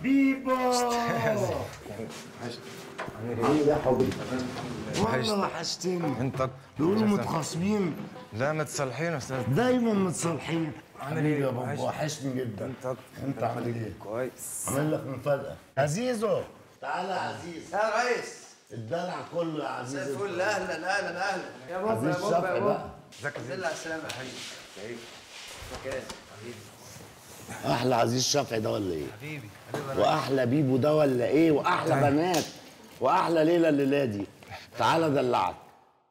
بيبو ايه يا حبيبي والله وحشتني انت بيقولوا متخاصمين لا متصالحين استاذ دايما متصالحين عامل حبيبي ايه؟ يا بابا وحشني. وحشني جدا انت انت عامل ايه؟ كويس عامل لك مفاجأة عزيزو تعالى يا عزيز يا ريس الدلع كله يا عزيز زي الفل اهلا اهلا اهلا يا عزيز شفقي بقى ازيك يا الحمد زين لله على السلامه يا حبيبي مكان احلى عزيز شفعي ده ولا ايه؟ حبيبي حبيبي واحلى بيبو ده ولا ايه؟ واحلى بنات واحلى ليله الليله دي تعالى دلعك